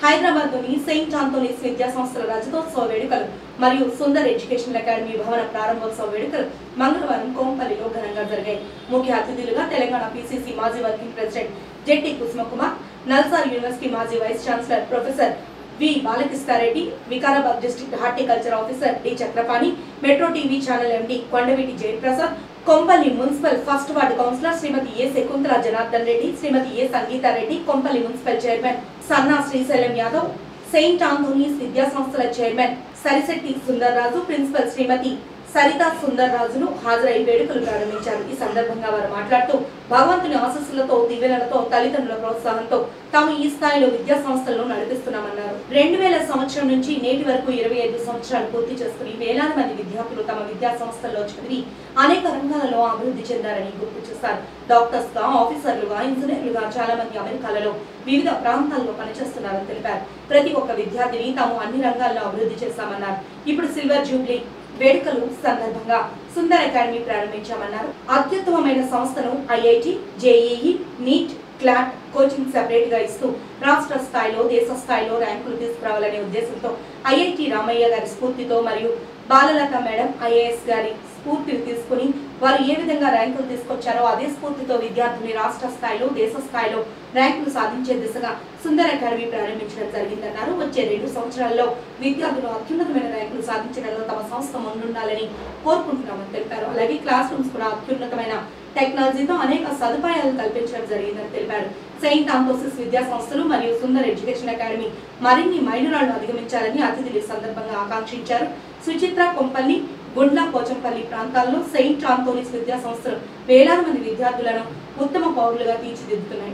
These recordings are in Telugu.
హైదరాబాద్ లోని సెయింట్ ఆంథోనీస్ విద్యా సంస్థల రజతోత్సవ వేడుకలు మరియు సుందర్ ఎడ్యుకేషనల్ అకాడమీ భవన ప్రారంభోత్సవ వేడుకలు మంగళవారం కోంపల్లిలో ఘనంగా జరిగాయి ముఖ్య అతిథులుగా తెలంగాణ పిసిసి మాజీ working president Jetti Kusumakumar NALSAR university మాజీ vice chancellor professor V Balakrishnareddy Vikarabad district horticulture officer D Chakrapani metro TV channel MD Kondaveeti Jayaprasad Kompally municipal first ward councillor Shrimati A Shakuntala Janardhan Reddy Shrimati A Sangeethareddy Kompally municipal chairman Sanna Srisailam Yadav Saint Anthony's విద్యా సంస్థల చైర్మన్ సరిశెట్టి సుందర్రాజు ప్రిన్సిపల్ శ్రీమతి సరితా సుందర్ రాజును హాజరై వేడుకలు ప్రారంభించారు ఈ సందర్భంగా వారు మాట్లాడుతూ భగవంతుని ఆశస్సులతో దివ్యలతో తల్లిదండ్రుల ప్రోత్సాహంతో తాము ఈ స్థాయిలో విద్యా సంస్థలను నడిపిస్తున్నామన్నారు రెండు వేల సంవత్సరం నుంచి నేటి వరకు ఇరవై ఐదు సంవత్సరాలు పూర్తి చేసుకుని వేలాది మంది విద్యార్థులు తమ విద్యా సంస్థల్లో చదివి అనేక రంగాలలో అభివృద్ధి చెందారని గుర్తు చేశారు డాక్టర్స్ గా ఆఫీసర్లుగా ఇంజనీర్లుగా చాలా మంది అమెరికాలలో వివిధ ప్రాంతాల్లో పనిచేస్తున్నారని తెలిపారు ప్రతి ఒక్క విద్యార్థిని తాము అన్ని రంగాల్లో అభివృద్ధి చేశామన్నారు ఇప్పుడు సిల్వర్ జూబ్లీ వేడుకలు సందర్భంగా సుందర్ అకాడమీ ప్రారంభించామన్నారు అత్యుత్తమమైన సంస్థను IIT JEE NEET CLAT coaching separate గా ఇస్తూ రాష్ట్ర స్థాయిలో దేశ స్థాయిలో ర్యాంకులు తీసుకురావాలనే ఉద్దేశంతో ఐఐటి రామయ్య గారి స్ఫూర్తితో మరియు బాలలత మేడం ఐఏఎస్ గారి స్ఫూర్తిని తీసుకుని వారు ఏ విధంగా ర్యాంకులు తీసుకొచ్చారో అదే స్ఫూర్తితో విద్యార్థుల్ని రాష్ట్ర స్థాయిలో దేశ స్థాయిలో ర్యాంకులు సాధించే దిశగా సుందర్ అకాడమీ ప్రారంభించడం జరిగిందన్నారు వచ్చే రెండు సంవత్సరాల్లో విద్యార్థులు అత్యున్నతమైన ర్యాంకులు సాధించడంలో తమ సంస్థ ముందుండాలని కోరుకుంటున్నామని తెలిపారు అలాగే క్లాస్ రూమ్స్ కూడా అత్యున్నతమైన టెక్నాలజీతో అనేక సదుపాయాలు కల్పించడం జరిగిందని తెలిపారు సెయింట్ ఆంథోసిస్ విద్యా సంస్థలు మరియు సుందర్ ఎడ్యుకేషన్ అకాడమీ మరిన్ని మైలురాళ్లు అధిగమించాలని అతిథులు ఈ సందర్భంగా ఆకాంక్షించారు సుచిత్ర కొంపల్లి గుండ్ల పోచంపల్లి ప్రాంతాల్లో సెయింట్ ఆంథోనిస్ విద్యా సంస్థలు వేలాది మంది విద్యార్థులను ఉత్తమ పౌరులుగా తీర్చిదిద్దుతున్నాయి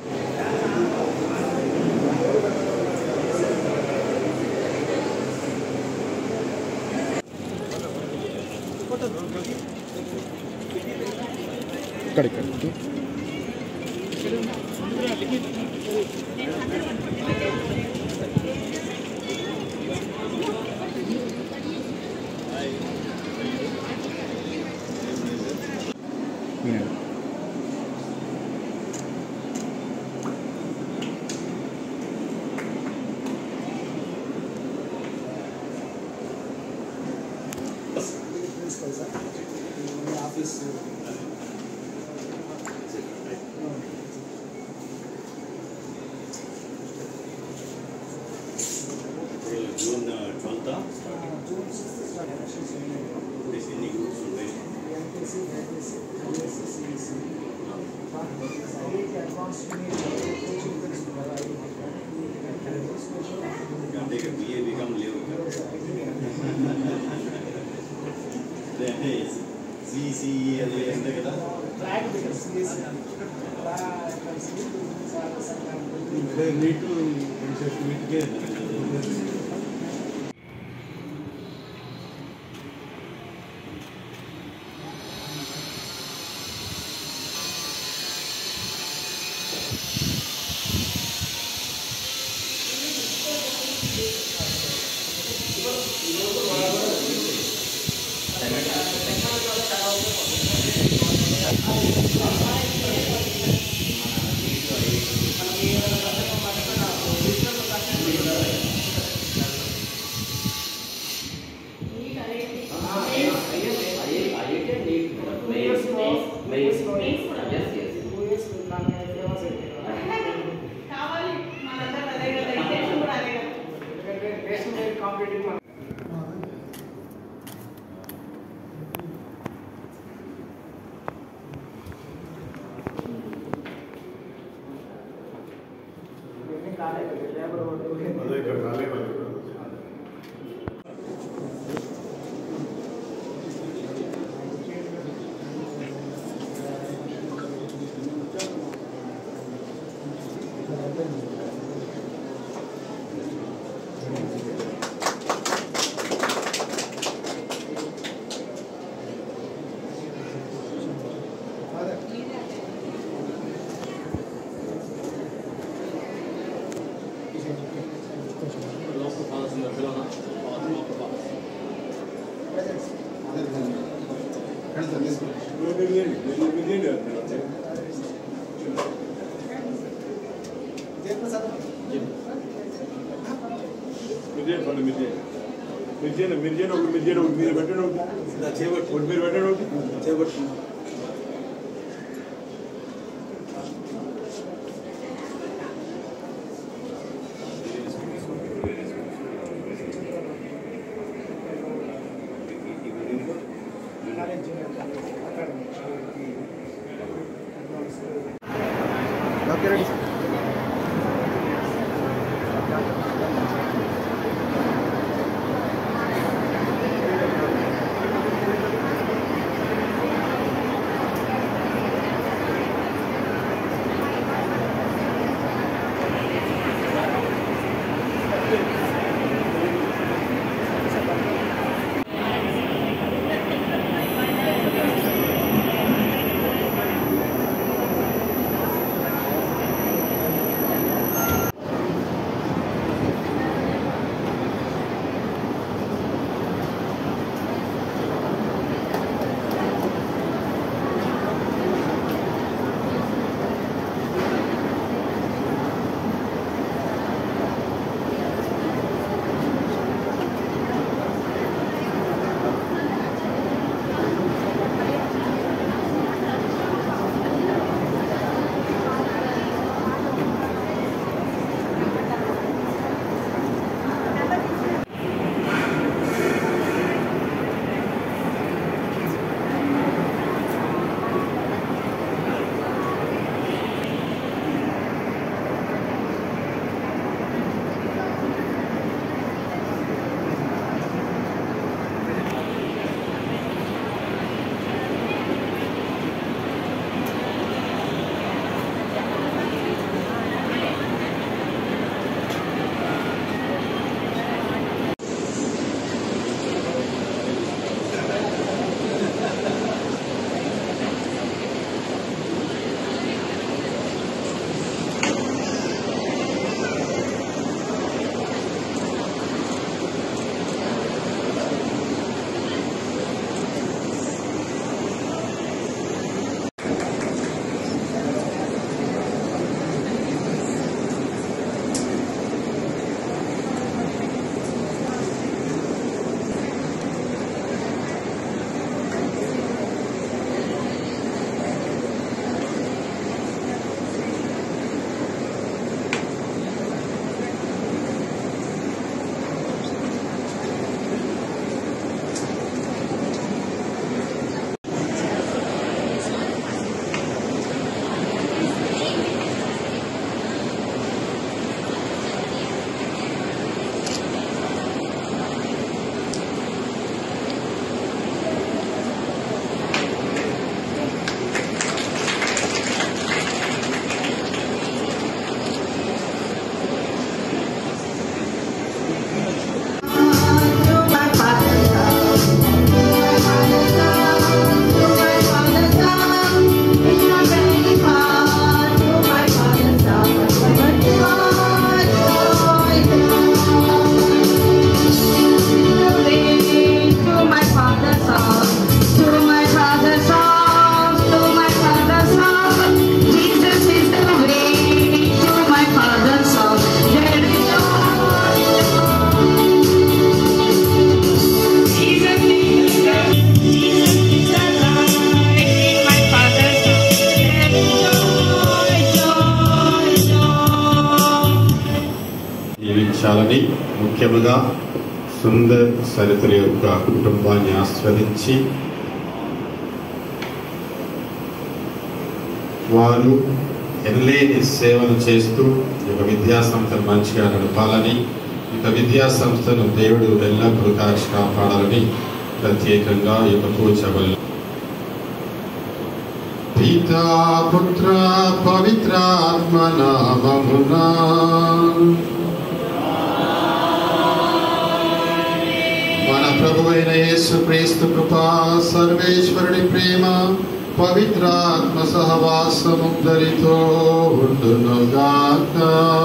ఇక్కడ ఇక్కడ ఈయన. జూన్ ట్వెల్త్ ఎన్ని గ్రూప్స్ ఉంటాయి అంటే ఇక బిఏ బీకామ్ లేవు ఇక. అదే అంటే సిసిఈ అది అంతే కదా నీట్ నీట్కే అదే ఇక్కడ రాలేదు మీరు చేయండి పర్లేదు మీరు చేయండి మీరు చేయండి మీరు చేయండి ఒకటి మీరు చేయండి ఒకటి మీరు పెట్టండి ఒకటి చేపట్టు ఒకటి మీరు పెట్టండి ఒకటి చేపట్టు జీవించాలని ముఖ్యముగా సుందర్ సరితుల యొక్క కుటుంబాన్ని ఆస్వాదించి వారు ఎనలేని సేవలు చేస్తూ ఈ యొక్క విద్యా సంస్థను మంచిగా నడపాలని ఈ యొక్క విద్యా సంస్థను దేవుడు ఎల్లప్పుడూ కాచి కాపాడాలని ప్రత్యేకంగా ఈ యొక్క పూజవల్ల పితా పుత్ర పవిత్రాత్మ నామమునా మన ప్రభు అయిన యేసు క్రీస్తు కృపా సర్వేశ్వరుని ప్రేమ పవిత్రాత్మ సహవాసముద్దరితో ఉండునుగాక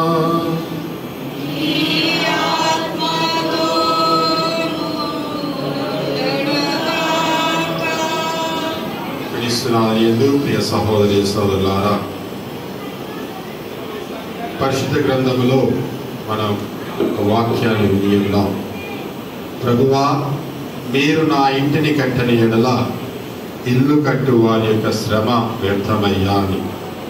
క్రీస్తునాథుని యందు ప్రియ సహోదరి సోదరులారా పరిశుద్ధ గ్రంథములో మనం ఒక వాక్యాన్ని విని ఉన్నాం ప్రభువా మీరు నా ఇంటిని కట్టని ఎడల ఇల్లు కట్టు వారి యొక్క శ్రమ వ్యర్థమయ్యా అని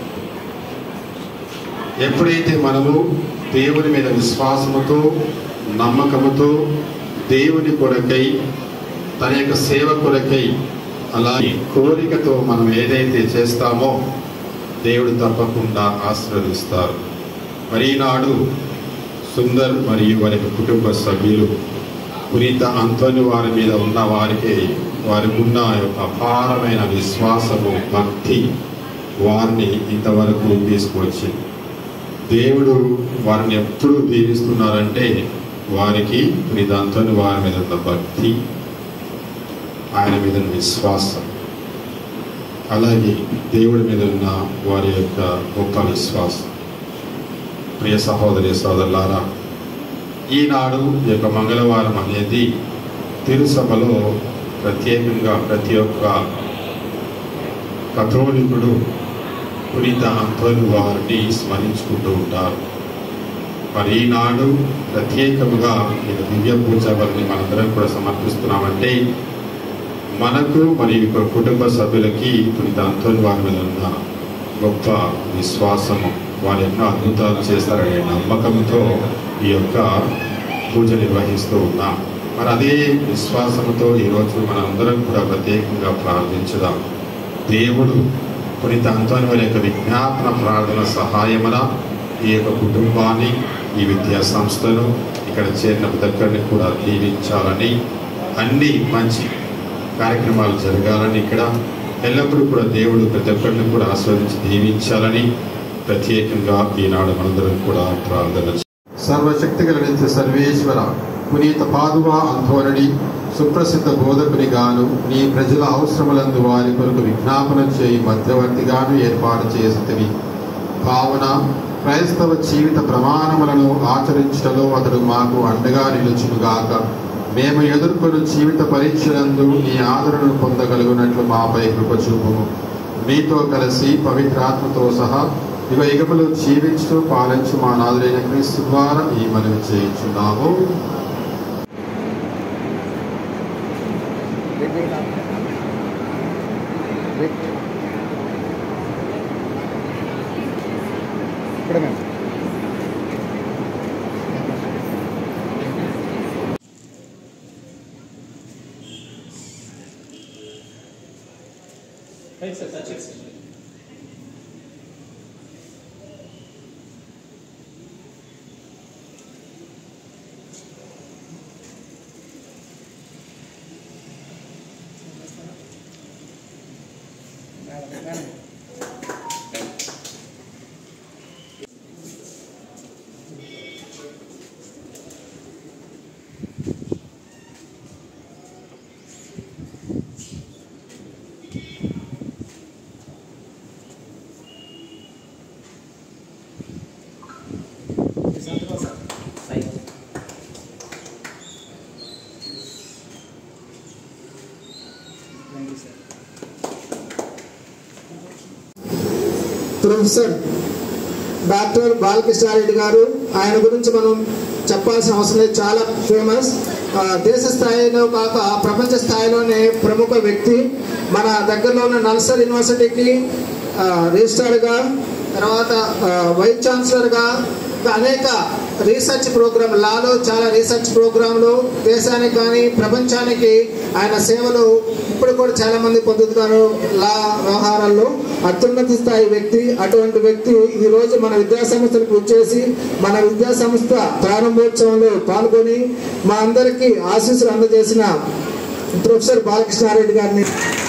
ఎప్పుడైతే మనము దేవుని మీద విశ్వాసముతో నమ్మకముతో దేవుని కొరకై తన యొక్క సేవ కొరకై అలాగే కోరికతో మనం ఏదైతే చేస్తామో దేవుడు తప్పకుండా ఆశీర్వదిస్తారు మరి ఈనాడు సుందర్ మరియు వారి యొక్క కుటుంబ సభ్యులు పునీత అంతోని వారి మీద ఉన్న వారికి వారికి ఉన్న యొక్క అపారమైన విశ్వాసము భక్తి వారిని ఇంతవరకు తీసుకువచ్చింది దేవుడు వారిని ఎప్పుడు దీవిస్తున్నారంటే వారికి పునీత అంతోని వారి మీద ఉన్న భక్తి ఆయన మీద ఉన్న విశ్వాసం అలాగే దేవుడి మీద ఉన్న వారి యొక్క గొప్ప విశ్వాసం ప్రియ సహోదరి సోదరులారా ఈనాడు ఈ యొక్క మంగళవారం అనేది తిరుసభలో ప్రత్యేకంగా ప్రతి ఒక్క కథోలికుడు పునీత అంతోని వారిని స్మరించుకుంటూ ఉంటారు మరి ఈనాడు ప్రత్యేకముగా ఈ దివ్య పూజ వారిని మనందరం కూడా సమర్పిస్తున్నామంటే మనకు మరియు ఇక కుటుంబ సభ్యులకి పునీత అంతోని వారి మీద ఉన్న గొప్ప విశ్వాసము వారు ఎన్నో అద్భుతాలు చేస్తారనే నమ్మకంతో ఈ యొక్క పూజ నిర్వహిస్తూ ఉన్నాం మరి అదే విశ్వాసంతో ఈరోజు మనందరం కూడా ప్రత్యేకంగా ప్రార్థించుదాం దేవుడు పునీత అంతోని వారి యొక్క విజ్ఞాపన ప్రార్థన సహాయమున ఈ యొక్క కుటుంబాన్ని ఈ విద్యా సంస్థను ఇక్కడ చేరిన ప్రతి ఒక్కరిని కూడా దీవించాలని అన్ని మంచి కార్యక్రమాలు జరగాలని ఇక్కడ ఎల్లప్పుడూ కూడా దేవుడు ప్రతి ఒక్కరిని కూడా ఆస్వాదించి దీవించాలని ప్రత్యేకంగా ఈనాడు మనందరం కూడా ప్రార్థన సర్వశక్తి నిత్య సర్వేశ్వర పునీత పాదువ అంధోరణి సుప్రసిద్ధ బోధకుని గాను నీ ప్రజల అవసరములందు వారి కొరకు విజ్ఞాపన చేయి మధ్యవర్తిగాను ఏర్పాటు చేసితివి కావున క్రైస్తవ జీవిత ప్రమాణములను ఆచరించటలో అతడు మాకు అండగా నిలుచునుగాక మేము ఎదుర్కొను జీవిత పరీక్షలందు నీ ఆదరణను పొందగలుగునట్లు మాపై కృప చూపుము మీతో కలిసి పవిత్రాత్మతో సహా ఇవ యుగములు జీవించుతూ పాలించు మా నాదులైన క్రీస్తు ద్వారా ఈ మనవి చేయించున్నాము ఇక్కడ మేము ప్రొఫెసర్ డాక్టర్ బాలకృష్ణారెడ్డి గారు ఆయన గురించి మనం చెప్పాల్సిన అవసరం లేదు చాలా ఫేమస్ ఆ, దేశ స్థాయిలో కాక ప్రపంచ స్థాయిలోనే ప్రముఖ వ్యక్తి మన దగ్గరలో ఉన్న నల్సర్ యూనివర్సిటీకి ఆ, రిజిస్ట్రార్గా తర్వాత ఆ, వైస్ ఛాన్సలర్గా ఇంకా అనేక రీసెర్చ్ ప్రోగ్రామ్ లాలో చాలా రీసెర్చ్ ప్రోగ్రాంలు దేశానికి కానీ ప్రపంచానికి ఆయన సేవలు ఇప్పుడు కూడా చాలా మంది పొందుతున్నారు లా వ్యవహారాల్లో అత్యున్నత స్థాయి వ్యక్తి అటువంటి వ్యక్తి ఈ రోజు మన విద్యా సంస్థలకు వచ్చేసి మన విద్యా సంస్థ ప్రారంభోత్సవంలో పాల్గొని మా అందరికీ ఆశీస్సులు అందజేసిన ప్రొఫెసర్ బాలకృష్ణారెడ్డి గారిని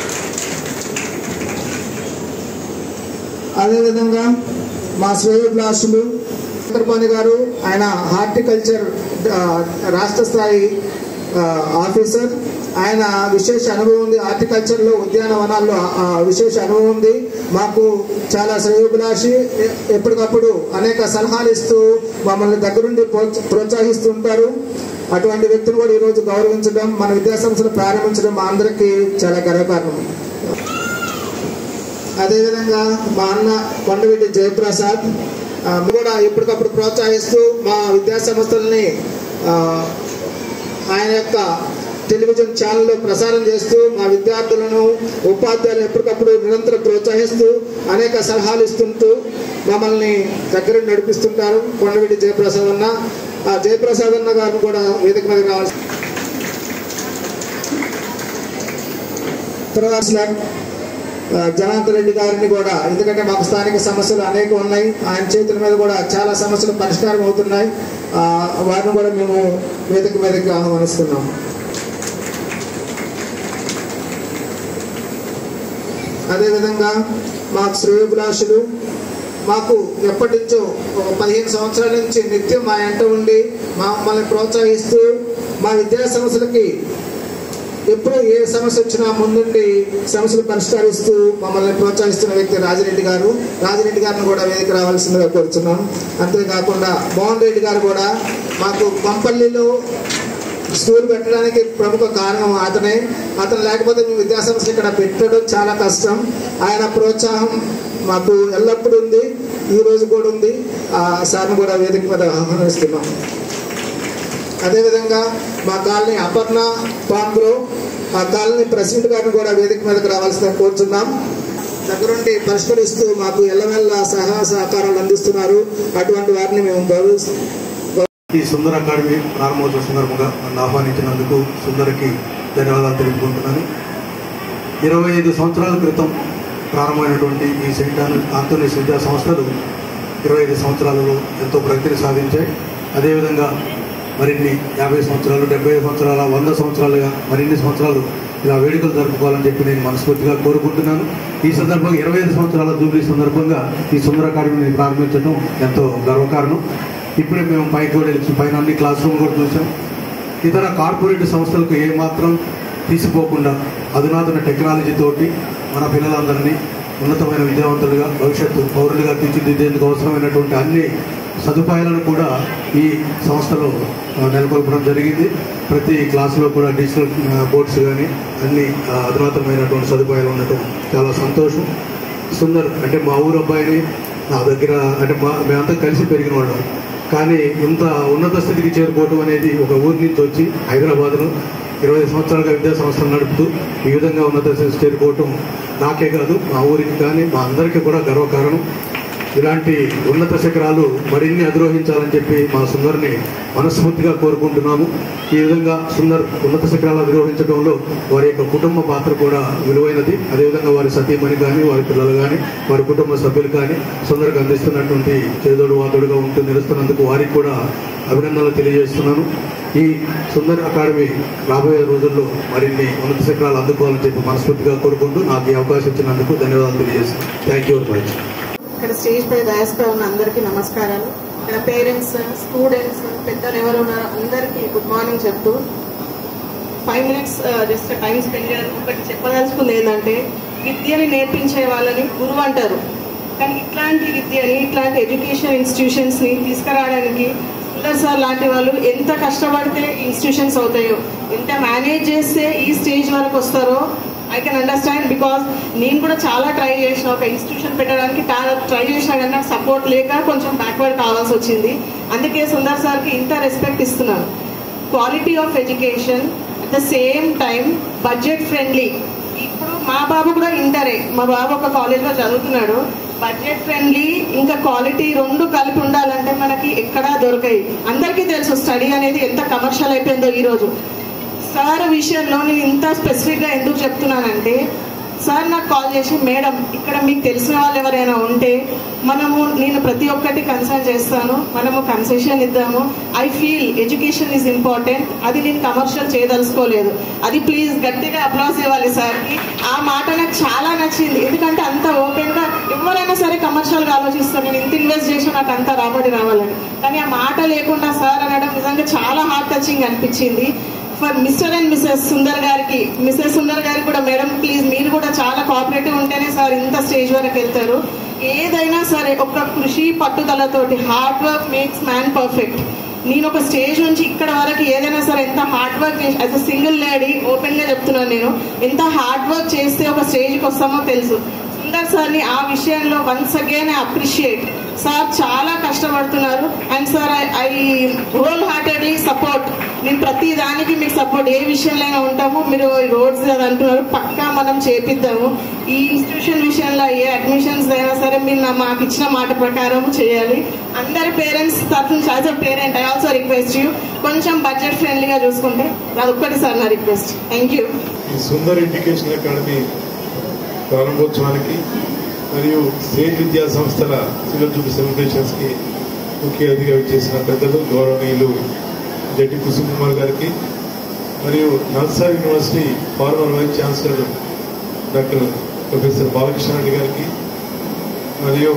అదేవిధంగా మా శ్రేయోభిలాషులు చక్రపాణి గారు ఆయన హార్టికల్చర్ ఆ, రాష్ట్ర స్థాయి ఆ, ఆఫీసర్ ఆయన విశేష అనుభవం ఉంది హార్టికల్చర్లో ఉద్యానవనాల్లో ఆ, విశేష అనుభవం ఉంది మాకు చాలా శ్రేయోభిలాషి ఎ- ఎప్పటికప్పుడు అనేక సలహాలు ఇస్తూ మమ్మల్ని దగ్గరుండి ప్రోత్స- ప్రోత్సహిస్తుంటారు అటువంటి వ్యక్తిని కూడా ఈరోజు గౌరవించడం మన విద్యాసంస్థలు ప్రారంభించడం మా అందరికీ చాలా గర్వకారణం అదేవిధంగా మా అన్న కొండవీటి జయప్రసాద్ ఆ, కూడా ఎప్పటికప్పుడు ప్రోత్సహిస్తూ మా విద్యా సంస్థలని ఆ, ఆయన యొక్క టెలివిజన్ ఛానల్లో ప్రసారం చేస్తూ మా విద్యార్థులను ఉపాధ్యాయులను ఎప్పటికప్పుడు నిరంతరం ప్రోత్సహిస్తూ అనేక సలహాలు ఇస్తుంటూ మమ్మల్ని దగ్గర నడిపిస్తుంటారు కొండవీటి జయప్రసాద్ అన్న ఆ జయప్రసాద్ అన్న గారిని కూడా వేదిక మీద రావాల్సి తర్వాత ఆ, జనార్దన్ రెడ్డి గారిని కూడా ఎందుకంటే మాకు స్థానిక సమస్యలు అనేక ఉన్నాయి ఆయన చేతుల మీద కూడా చాలా సమస్యలు పరిష్కారం అవుతున్నాయి ఆ, వారిని కూడా మేము వేదిక మీదకి ఆహ్వానిస్తున్నాం అదేవిధంగా మాకు శ్రేయోభిలాషులు మాకు ఎప్పటి నుంచో ఒక పదిహేను సంవత్సరాల నుంచి నిత్యం మా ఎంట ఉండి మమ్మల్ని ప్రోత్సహిస్తూ మా విద్యా సంస్థలకి ఎప్పుడు ఏ సమస్య వచ్చినా ముందుండి సమస్యలు పరిష్కరిస్తూ మమ్మల్ని ప్రోత్సహిస్తున్న వ్యక్తి రాజిరెడ్డి గారు రాజిరెడ్డి గారిని కూడా వేదిక రావాల్సిందిగా కోరుతున్నాం అంతేకాకుండా మోహన్ రెడ్డి గారు కూడా మాకు కొంపల్లిలో స్కూల్ పెట్టడానికి ప్రముఖ కారణం అతనే అతను లేకపోతే మేము విద్యాసంస్థ ఇక్కడ పెట్టడం చాలా కష్టం ఆయన ప్రోత్సాహం మాకు ఎల్లప్పుడూ ఉంది ఈ రోజు కూడా ఉంది ఆ సార్ని కూడా వేదిక మీద ఆహ్వానిస్తున్నాం అదేవిధంగా మా కాలనీ అపర్ణ పాంగ్రో ఆ కాలనీ ప్రెసిడెంట్ గారిని కూడా వేదిక మీదకి రావాల్సిందిగా కోరుతున్నాం దగ్గరుండి పరిష్కరిస్తూ మాకు ఎల్లవెల్ల సహాయ సహకారాలు అందిస్తున్నారు అటువంటి వారిని మేము గౌరవిస్తూ ఈ సుందర అకాడమీ ప్రారంభోత్సవ సందర్భంగా నన్ను ఆహ్వానించినందుకు సుందరకి ధన్యవాదాలు తెలుపుకుంటున్నాను ఇరవై ఐదు సంవత్సరాల క్రితం ప్రారంభమైనటువంటి ఈ సెయింట్ ఆంటోనీస్ విద్యా సంస్థలు ఇరవై ఐదు సంవత్సరాలలో ఎంతో ప్రగతిని సాధించాయి అదేవిధంగా మరిన్ని యాభై సంవత్సరాలు డెబ్బై ఐదు సంవత్సరాల వంద సంవత్సరాలుగా మరిన్ని సంవత్సరాలు ఇలా వేడుకలు జరుపుకోవాలని చెప్పి నేను మనస్ఫూర్తిగా కోరుకుంటున్నాను ఈ సందర్భంగా ఇరవై ఐదు సంవత్సరాల జూబ్లీ సందర్భంగా ఈ సుందర అకాడమీని ప్రారంభించడం ఎంతో గర్వకారణం ఇప్పుడే మేము పైకి కూడా వెళ్ళి పైన అన్ని క్లాస్ రూమ్ కూడా చూసాం ఇతర కార్పొరేట్ సంస్థలకు ఏమాత్రం తీసిపోకుండా అధునాతన టెక్నాలజీ తోటి మన పిల్లలందరినీ ఉన్నతమైన విద్యావంతులుగా భవిష్యత్తు పౌరులుగా తీర్చిదిద్దేందుకు అవసరమైనటువంటి అన్ని సదుపాయాలను కూడా ఈ సంస్థలో ఆ, నెలకొల్పడం జరిగింది ప్రతి క్లాసులో కూడా డిజిటల్ ఆ, బోర్డ్స్ కానీ అన్ని ఆ, అధునాతనమైనటువంటి సదుపాయాలు ఉండటం చాలా సంతోషం సుందర్ అంటే మా ఊరు అబ్బాయిని నా దగ్గర అంటే మా మేమంతా కలిసి పెరిగిన వాళ్ళం కానీ ఇంత ఉన్నత స్థితికి చేరుకోవటం అనేది ఒక ఊరి నుంచి వచ్చి హైదరాబాద్లో ఇరవై ఐదు సంవత్సరాలుగా విద్యా సంస్థలు నడుపుతూ ఈ విధంగా ఉన్నత స్థితికి చేరుకోవటం నాకే కాదు మా ఊరికి కానీ మా అందరికీ కూడా గర్వకారణం ఇలాంటి ఉన్నత శిఖరాలు మరిన్ని అధిరోహించాలని చెప్పి మా సుందర్ని మనస్ఫూర్తిగా కోరుకుంటున్నాము ఈ విధంగా సుందర్ ఉన్నత శిఖరాలు అధిరోహించడంలో వారి యొక్క కుటుంబ పాత్ర కూడా విలువైనది అదేవిధంగా వారి సతీమణి కానీ వారి పిల్లలు కానీ వారి కుటుంబ సభ్యులు కానీ సుందర్కి అందిస్తున్నటువంటి చేదోడు వాదోడుగా ఉంటూ నిలుస్తున్నందుకు వారికి కూడా అభినందనలు తెలియజేస్తున్నాను ఈ సుందర్ అకాడమీ రాబోయే రోజుల్లో మరిన్ని ఉన్నత శిఖరాలు అందుకోవాలని చెప్పి మనస్ఫూర్తిగా కోరుకుంటూ నాకు ఈ అవకాశం ఇచ్చినందుకు ధన్యవాదాలు తెలియజేస్తున్నాను థ్యాంక్ యూ వెరీ మచ్ ఇక్కడ స్టేజ్ పై డయాస్ పై ఉన్న అందరికీ నమస్కారాలు ఇక్కడ పేరెంట్స్ స్టూడెంట్స్ పెద్దలు ఎవరు ఉన్నారో అందరికీ గుడ్ మార్నింగ్ చెప్తూ five minutes just time spend చేయాలి ఒకటి చెప్పదలుచుకుంది ఏంటంటే విద్యని నేర్పించే వాళ్ళని గురువు అంటారు కానీ ఇట్లాంటి విద్యని ఇట్లాంటి ఎడ్యుకేషన్ ఇన్స్టిట్యూషన్స్ ని తీసుకురావడానికి సుందర్ సార్ లాంటి వాళ్ళు ఎంత కష్టపడితే ఇన్స్టిట్యూషన్స్ అవుతాయో ఎంత మేనేజ్ చేస్తే ఈ స్టేజ్ వరకు వస్తారో ఐ కెన్ అండర్స్టాండ్ బికాస్ నేను కూడా చాలా ట్రై చేసిన ఒక ఇన్స్టిట్యూషన్ పెట్టడానికి ట్రై చేసినా కానీ నాకు సపోర్ట్ లేక కొంచెం బ్యాక్వర్డ్ కావాల్సి వచ్చింది అందుకే సుందర్ సార్కి ఇంత రెస్పెక్ట్ ఇస్తున్నాను quality of education at the same time budget friendly ఇప్పుడు మా బాబు కూడా ఇంటరే మా బాబు ఒక కాలేజ్లో చదువుతున్నాడు బడ్జెట్ ఫ్రెండ్లీ ఇంకా క్వాలిటీ రెండు కలిపి ఉండాలంటే మనకి ఎక్కడా దొరకాయి అందరికీ తెలుసు స్టడీ అనేది ఎంత కమర్షియల్ అయిపోయిందో ఈరోజు సార్ విషయంలో నేను ఇంత స్పెసిఫిక్గా ఎందుకు చెప్తున్నానంటే సార్ నాకు కాల్ చేసి మేడం ఇక్కడ మీకు తెలిసిన వాళ్ళు ఎవరైనా ఉంటే మనము నేను ప్రతి ఒక్కటి కన్సర్న్ చేస్తాను మనము కన్సెషన్ ఇద్దాము I feel education is important అది నేను కమర్షియల్ చేయదలుచుకోలేదు అది ప్లీజ్ గట్టిగా అప్లాస్ ఇవ్వాలి సార్కి ఆ మాట నాకు చాలా నచ్చింది ఎందుకంటే అంత ఓపెన్గా ఎవరైనా సరే కమర్షియల్గా ఆలోచిస్తాను నేను ఇంత ఇన్వెస్ట్ చేసి నాకు అంత రాబడి రావాలని కానీ ఆ మాట లేకుండా సార్ అనడం నిజంగా చాలా హార్ట్ టచింగ్ అనిపించింది for mister and missus Sundar గారికి మిస్సెస్ సుందర్ గారికి కూడా మేడం ప్లీజ్ మీరు కూడా చాలా కోఆపరేటివ్ ఉంటేనే సార్ ఇంత స్టేజ్ వరకు వెళ్తారు ఏదైనా సరే ఒక కృషి పట్టుదలతోటి hard work makes man perfect నేను ఒక స్టేజ్ నుంచి ఇక్కడ వరకు ఏదైనా సరే ఎంత హార్డ్ వర్క్ చేసి as a single lady open గా చెప్తున్నాను నేను ఎంత హార్డ్ వర్క్ చేస్తే ఒక స్టేజ్కి వస్తామో తెలుసు సుందర్ సార్ని ఆ విషయంలో వన్స్ అగైన్ అప్రిషియేట్ సార్ చాలా కష్టపడుతున్నారు and sir I wholeheartedly support నేను ప్రతి దానికి మీకు సపోర్ట్ ఏ విషయంలో ఉంటాము మీరు రోడ్స్ అది అంటున్నారు పక్కా మనం చేపిద్దాము ఈ ఇన్స్టిట్యూషన్ విషయంలో ఏ అడ్మిషన్స్ అయినా సరే మీరు నా మాకు ఇచ్చిన మాట ప్రకారం చేయాలి అందరి పేరెంట్స్ తరఫు as a parent I also request you కొంచెం బడ్జెట్ ఫ్రెండ్లీగా చూసుకుంటే అదొక్కటి సార్ నా రిక్వెస్ట్ థ్యాంక్ యూ ఈ సుందర్ ఎడ్యుకేషన్ అకాడమీ ప్రారంభోత్సవానికి మరియు స్టేట్ విద్యా సంస్థల సిల్వర్ జూబ్లీ సెలబ్రేషన్స్ కి ముఖ్య అతిథిగా చేసిన పెద్దలు గౌరవనీయులు జట్టి కుసుమ్ కుమార్ గారికి మరియు NALSAR university former vice chancellor doctor professor Balakrishna Reddy గారికి మరియు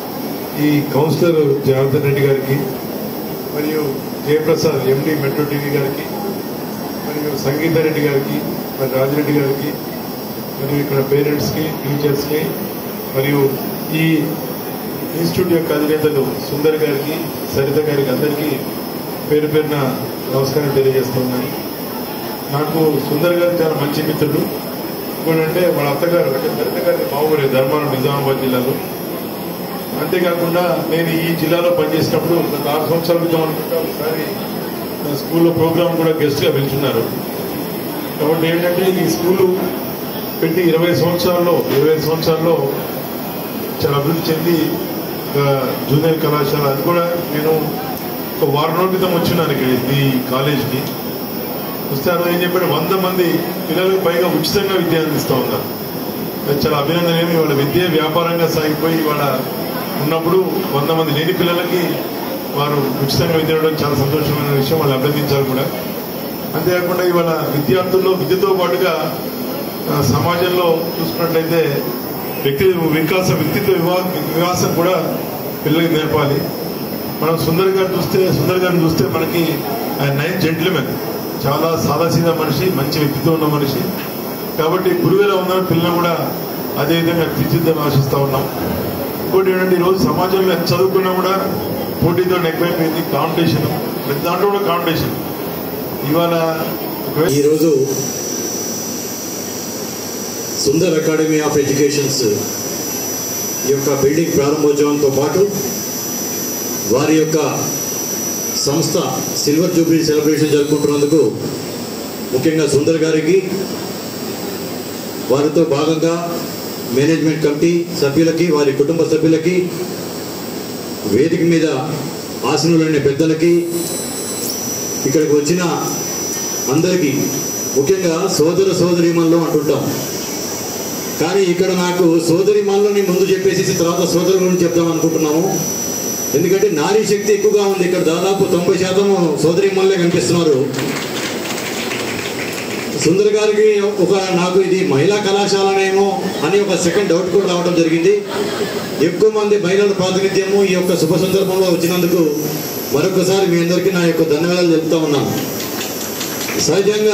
ఈ కౌన్సిలర్ జనార్దన్ రెడ్డి గారికి మరియు జయప్రసాద్ ఎండి మెట్రో టీవీ గారికి మరియు సంగీత రెడ్డి గారికి మరి రాజిరెడ్డి గారికి మరియు ఇక్కడ పేరెంట్స్కి టీచర్స్కి మరియు ఈ ఇన్స్టిట్యూట్ యొక్క అధినేతలు సుందర్ గారికి సరిత గారికి అందరికీ పేరు పేరున నమస్కారం తెలియజేస్తున్నాను నాకు సుందర్ గారు చాలా మంచి మిత్రుడు ఇంకోటంటే వాళ్ళ అత్తగారు అంటే సరిత గారి మా ఊరే ధర్మారం నిజామాబాద్ జిల్లాలో అంతేకాకుండా నేను ఈ జిల్లాలో పనిచేసినప్పుడు గత ఆరు సంవత్సరాల క్రితం అనుకుంటా ఒకసారి నా స్కూల్లో ప్రోగ్రామ్ కూడా గెస్ట్ గా పిలుచున్నారు కాబట్టి ఏంటంటే ఈ స్కూలు పెట్టి ఇరవై సంవత్సరాల్లో ఇరవై సంవత్సరాల్లో చాలా అభివృద్ధి చెంది ఒక జూనియర్ కళాశాల అది కూడా నేను ఒక వారం రోజుల క్రితం వచ్చినాను ఇక్కడ ఈ కాలేజీకి వస్తే ఆ రోజు ఏం చెప్పాడు వంద మంది పిల్లలకు పైగా ఉచితంగా విద్య అందిస్తూ ఉన్నారు అది చాలా అభినందనీయం ఇవాళ విద్య వ్యాపారంగా సాగిపోయి ఇవాళ ఉన్నప్పుడు వంద మంది లేని పిల్లలకి వారు ఉచితంగా విద్య ఇవ్వడం చాలా సంతోషమైన విషయం వాళ్ళు అభినందించాలి కూడా అంతేకాకుండా ఇవాళ విద్యార్థుల్లో విద్యతో పాటుగా ఆ, సమాజంలో చూసుకున్నట్లయితే వ్యక్తి వికాస వ్యక్తిత్వ వివా- వికాసం కూడా పిల్లలకి నేర్పాలి మనం సుందర్ గారు చూస్తే సుందర్ గారిని చూస్తే మనకి ఆయన నైన్ జెంట్లమెన్ చాలా సాదాసీదా మనిషి మంచి వ్యక్తిత్వం ఉన్న మనిషి కాబట్టి గురువులా ఉన్న పిల్లలు కూడా అదే విధంగా తీర్చిద్దామని ఆశిస్తా ఉన్నాం ఇంకోటి ఏంటంటే ఈరోజు సమాజంలో ఎంత చదువుకున్నా కూడా పోటీతో ఎక్కువైపోయింది కాంపిటీషన్ ప్రతి దాంట్లో కూడా కాంపిటీషన్ ఇవాళ ఒకవేళ ఈరోజు సుందర్ అకాడమీ ఆఫ్ ఎడ్యుకేషన్స్ ఈ యొక్క బిల్డింగ్ ప్రారంభోత్సవంతో పాటు వారి యొక్క సంస్థ సిల్వర్ జూబ్లీ సెలబ్రేషన్ జరుపుకుంటున్నందుకు ముఖ్యంగా సుందర్ గారికి వారితో భాగంగా మేనేజ్మెంట్ కమిటీ సభ్యులకి వారి కుటుంబ సభ్యులకి వేదిక మీద ఆసనులైన పెద్దలకి ఇక్కడికి వచ్చిన అందరికీ ముఖ్యంగా సోదర సోదరిమల్లో అంటుంటాం కానీ ఇక్కడ నాకు సోదరిమల్లని ముందు చెప్పేసి తర్వాత సోదరుల గురించి చెప్దాం అనుకుంటున్నాము ఎందుకంటే నారీ శక్తి ఎక్కువగా ఉంది ఇక్కడ దాదాపు తొంభై శాతం సోదరిమల్లే కనిపిస్తున్నారు సుందర్ గారికి ఒక నాకు ఇది మహిళా కళాశాలనేమో అని ఒక సెకండ్ డౌట్ కూడా రావడం జరిగింది ఎక్కువ మంది మహిళల ప్రాతినిధ్యము ఈ యొక్క శుభ సందర్భంలో వచ్చినందుకు మరొకసారి మీ అందరికీ నా యొక్క ధన్యవాదాలు చెప్తా ఉన్నాను సహజంగా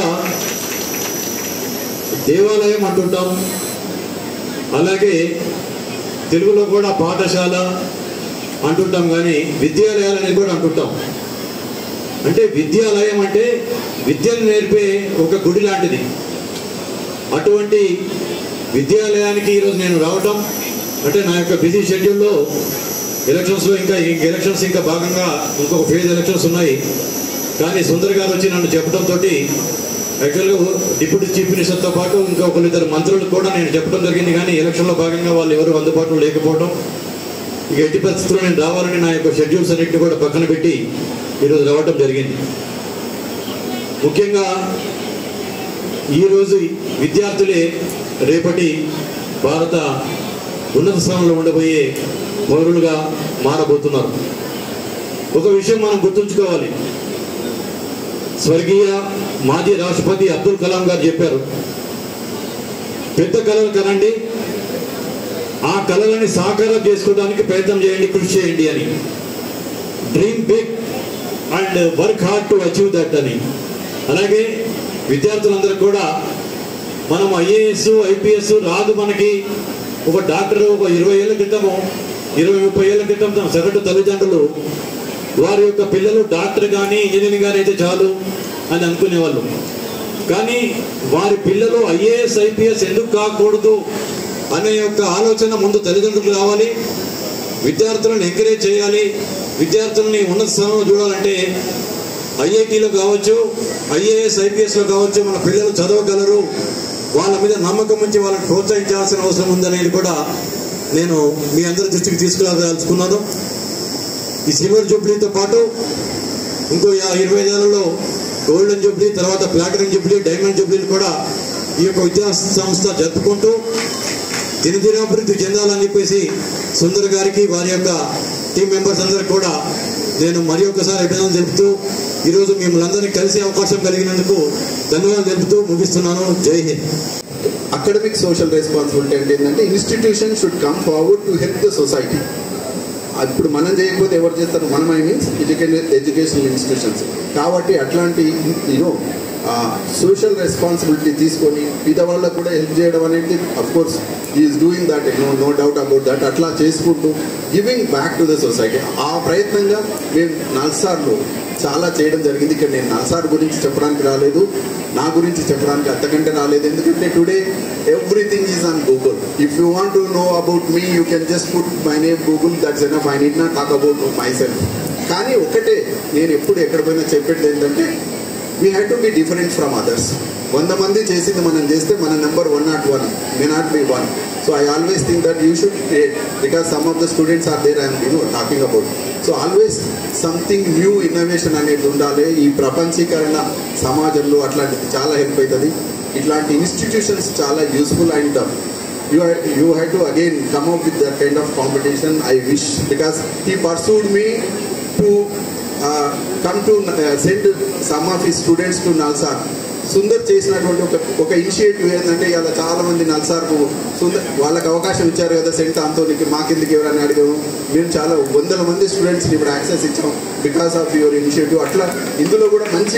దేవాలయం అంటుంటాం అలాగే తెలుగులో కూడా పాఠశాల అంటుంటాం కానీ విద్యాలయాలు అనేది కూడా అంటుంటాం అంటే విద్యాలయం అంటే విద్యను నేర్పే ఒక గుడి లాంటిది అటువంటి విద్యాలయానికి ఈరోజు నేను రావటం అంటే నా యొక్క బిజీ షెడ్యూల్లో ఎలక్షన్స్లో ఇంకా ఇంక ఎలక్షన్స్ ఇంకా భాగంగా ఇంకొక ఫేజ్ ఎలక్షన్స్ ఉన్నాయి కానీ సుందర్ గారు వచ్చి నన్ను చెప్పడంతో యాక్చువల్గా డిప్యూటీ చీఫ్ మినిస్టర్తో పాటు ఇంకా ఒకరిద్దరు మంత్రులకు కూడా నేను చెప్పడం జరిగింది కానీ ఎలక్షన్లో భాగంగా వాళ్ళు ఎవరు అందుబాటులో లేకపోవడం ఇక ఎట్టి పరిస్థితుల్లో నేను రావాలని నా యొక్క షెడ్యూల్స్ అన్నింటినీ కూడా పక్కన పెట్టి ఈరోజు రావటం జరిగింది ముఖ్యంగా ఈరోజు విద్యార్థులే రేపటి భారత ఉన్నత స్థానంలో ఉండబోయే పౌరులుగా మారబోతున్నారు ఒక విషయం మనం గుర్తుంచుకోవాలి స్వర్గీయ మాజీ రాష్ట్రపతి అబ్దుల్ కలాం గారు చెప్పారు పెద్ద కళలు కనండి ఆ కళలని సాకారం చేసుకోవడానికి ప్రయత్నం చేయండి కృషి చేయండి అని dream big and work hard to achieve that అని అలాగే విద్యార్థులందరూ కూడా మనం ఐఏఎస్ ఐపీఎస్ రాదు మనకి ఒక డాక్టర్ ఒక ఇరవై ఏళ్ళ క్రితము ఇరవై ముప్పై ఏళ్ళ క్రితం తమ సగటు తల్లిదండ్రులు వారి యొక్క పిల్లలు డాక్టర్ కానీ ఇంజనీరింగ్ కానీ అయితే చాలు అని అనుకునేవాళ్ళు కానీ వారి పిల్లలు ఐఏఎస్ ఐపీఎస్ ఎందుకు కాకూడదు అనే యొక్క ఆలోచన ముందు తల్లిదండ్రులకు రావాలి విద్యార్థులను ఎంకరేజ్ చేయాలి విద్యార్థుల్ని ఉన్నత స్థానంలో చూడాలంటే ఐఐటీలో కావచ్చు ఐఏఎస్ ఐపీఎస్లో కావచ్చు మన పిల్లలు చదవగలరు వాళ్ళ మీద నమ్మకం ఉంచి వాళ్ళని ప్రోత్సహించాల్సిన అవసరం ఉందనేది కూడా నేను మీ అందరి దృష్టికి తీసుకురాదలుచుకున్నాను ఈ సిల్వర్ జూబ్లీతో పాటు ఇంకో యా- ఇరవై నెలల్లో గోల్డెన్ జూబ్లీ తర్వాత ప్లాటినం జూబ్లీ డైమండ్ జూబ్లీని కూడా ఈ యొక్క విద్యా సంస్థ జరుపుకుంటూ దినదినాభివృద్ధి చెందాలని చెప్పేసి సుందర్ గారికి వారి యొక్క టీం మెంబర్స్ అందరికి కూడా నేను మరి ఒకసారి అభినందన తెలుపుతూ ఈరోజు మిమ్మల్ని అందరినీ కలిసే అవకాశం కలిగినందుకు ధన్యవాదాలు తెలుపుతూ ముగిస్తున్నాను జై హింద్ అకాడమిక్ సోషల్ రెస్పాన్సిబిలిటీ అంటే ఏంటంటే institution should come forward to help the society ఇప్పుడు మనం చేయకపోతే ఎవరు చేస్తారు మనం I means education educational institutions కాబట్టి అట్లాంటి యూనో సోషల్ రెస్పాన్సిబిలిటీ తీసుకొని మిగతా వాళ్ళకు కూడా హెల్ప్ చేయడం అనేది of course is doing that no no doubt about that అట్లా చేసుకుంటూ giving back to the society ఆ ప్రయత్నంగా మేము నల్సార్లో చాలా చేయడం జరిగింది ఇక్కడ నేను నల్సార్ గురించి చెప్పడానికి రాలేదు నా గురించి చెప్పడానికి అంతకంటే రాలేదు ఎందుకంటే today everything is on Google if you want to know about me you can just put my name Google that's enough I need not talk about myself కానీ ఒకటే నేను ఎప్పుడు ఎక్కడ పోయినా చెప్పేది ఏంటంటే we had to be different from others వంద మంది చేసింది మనం చేస్తే మన number one not one may not be one so I always think that you should create because some of the students are there I'm you talking about so always something new innovation అనేది ఉండాలి ఈ ప్రపంచీకరణ సమాజంలో అట్లాంటిది చాలా హెల్ప్ అవుతుంది ఇట్లాంటి ఇన్స్టిట్యూషన్స్ చాలా useful and you had, you had to again come up with that kind of competition i wish because he pursued me to uh, come to uh, send some of his students to nalsar Sundar చేసినటువంటి ఒక ఒక ఇనిషియేటివ్ ఏంటంటే ఇలా చాలా మంది నల్సార్కు సుందర్ వాళ్ళకి అవకాశం ఇచ్చారు కదా సెంట్ ఆంతోనికి మా కిందకి ఎవరైనా అడిగాము మేము చాలా వందల మంది స్టూడెంట్స్కి ఇప్పుడు యాక్సెస్ ఇచ్చాం బికాస్ ఆఫ్ యువర్ ఇనిషియేటివ్ అట్లా ఇందులో కూడా మంచి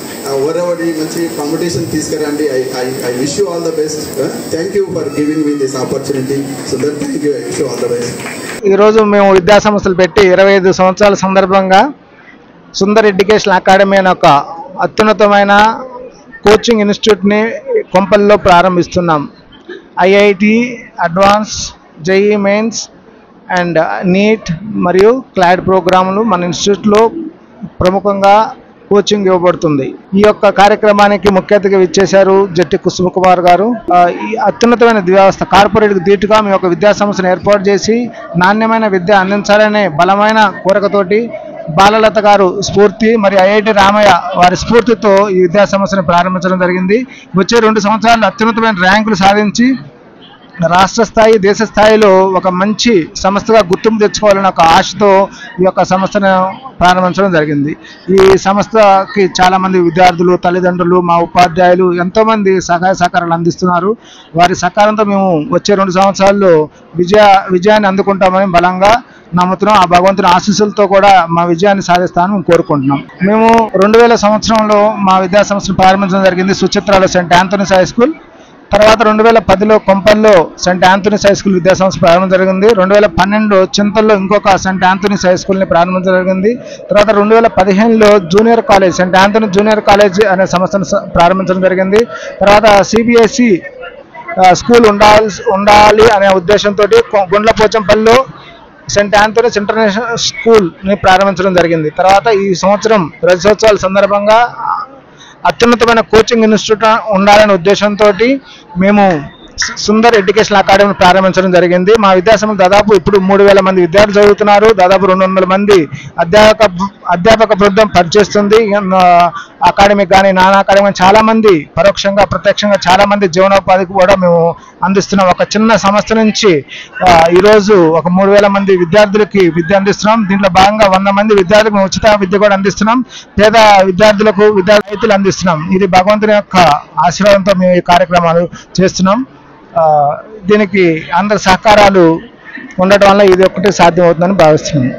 ఓవరవడి మంచి కాంపిటీషన్ తీసుకురండి I I I wish you all the best thank you for giving me this opportunity Sundar thank you I wish you all the best ఈరోజు మేము విద్యా సంస్థలు పెట్టి ఇరవై ఐదు సంవత్సరాల సందర్భంగా సుందర్ ఎడ్యుకేషన్ అకాడమీ అనే ఒక అత్యున్నతమైన కోచింగ్ ఇన్స్టిట్యూట్ని కొంపల్లో ప్రారంభిస్తున్నాం IIT advance JEE mains and NEET మరియు క్లాడ్ ప్రోగ్రాములు మన ఇన్స్టిట్యూట్లో ప్రముఖంగా కోచింగ్ ఇవ్వబడుతుంది ఈ యొక్క కార్యక్రమానికి ముఖ్య అతిథిగా ఇచ్చేశారు జట్టి కుసుమ కుమార్ గారు ఆ, ఈ అత్యున్నతమైన వ్యవస్థ కార్పొరేట్ ధీటుగా మీ యొక్క విద్యా సంస్థను ఏర్పాటు చేసి నాణ్యమైన విద్య అందించాలనే బలమైన కోరికతోటి బాలలత గారు స్ఫూర్తి మరియు ఐఐటి రామయ్య వారి స్ఫూర్తితో ఈ విద్యా సంస్థను ప్రారంభించడం జరిగింది వచ్చే రెండు సంవత్సరాలు అత్యున్నతమైన ర్యాంకులు సాధించి రాష్ట్ర స్థాయి దేశ స్థాయిలో ఒక మంచి సంస్థగా గుర్తింపు తెచ్చుకోవాలనే ఒక ఆశతో ఈ యొక్క సంస్థను ప్రారంభించడం జరిగింది ఈ సంస్థకి చాలా మంది విద్యార్థులు తల్లిదండ్రులు మా ఉపాధ్యాయులు ఎంతో మంది సహాయ సహకారాలు అందిస్తున్నారు వారి సహకారంతో మేము వచ్చే రెండు సంవత్సరాల్లో విజయ విజయాన్ని అందుకుంటామని బలంగా నమ్ముతున్నాం ఆ భగవంతుని ఆశీస్సులతో కూడా మా విజయాన్ని సాధిస్తామని కోరుకుంటున్నాం మేము రెండు వేల సంవత్సరంలో మా విద్యా సంస్థను ప్రారంభించడం జరిగింది సుచిత్రాలో సెంట్ ఆంథోనీస్ హై స్కూల్ తర్వాత రెండు వేల పదిలో కొంపల్లో సెంట్ ఆంథోనీస్ హై స్కూల్ విద్యా సంస్థ ప్రారంభం జరిగింది రెండు వేల పన్నెండులో చింతల్లో ఇంకొక సెంట్ ఆంథోనీస్ హై స్కూల్ని ప్రారంభించడం జరిగింది తర్వాత రెండు వేల పదిహేనులో junior college Saint Anthony junior college అనే సంస్థను స- ప్రారంభించడం జరిగింది తర్వాత సిబిఎస్ఈ స్కూల్ ఉండాల్సి ఉండాలి అనే ఉద్దేశంతో గుండ్లపోచంపల్లిలో సెంట్ ఆంథోనీస్ ఇంటర్నేషనల్ స్కూల్ని ప్రారంభించడం జరిగింది తర్వాత ఈ సంవత్సరం రజతోత్సవాల సందర్భంగా అత్యున్నతమైన కోచింగ్ ఇన్స్టిట్యూట్ ఉండాలనే ఉద్దేశంతో మేము సు- సుందర్ ఎడ్యుకేషన్ అకాడమీ ప్రారంభించడం జరిగింది మా విద్యాసంస్థ దాదాపు ఇప్పుడు మూడు వేల మంది విద్యార్థులు చదువుతున్నారు దాదాపు రెండు వందల మంది అధ్యాపక అధ్యాపక బృందం పనిచేస్తుంది ఆ, అకాడమిక్ కానీ నాన్ అకాడమిక్ చాలా మంది పరోక్షంగా ప్రత్యక్షంగా చాలా మంది జీవనోపాధికి కూడా మేము అందిస్తున్నాం ఒక చిన్న సంస్థ నుంచి ఆ, ఈరోజు ఒక మూడు వేల మంది విద్యార్థులకి విద్య అందిస్తున్నాం దీంట్లో భాగంగా వంద మంది విద్యార్థులకు మేము ఉచిత విద్య కూడా అందిస్తున్నాం పేద విద్యార్థులకు విద్యా రైతులు అందిస్తున్నాం ఇది భగవంతుని యొక్క ఆశీర్వాదంతో మేము ఈ కార్యక్రమాలు చేస్తున్నాం ఆ, దీనికి అందరి సహకారాలు ఉండటం వల్ల ఇది ఒక్కటే సాధ్యం అవుతుందని భావిస్తున్నాం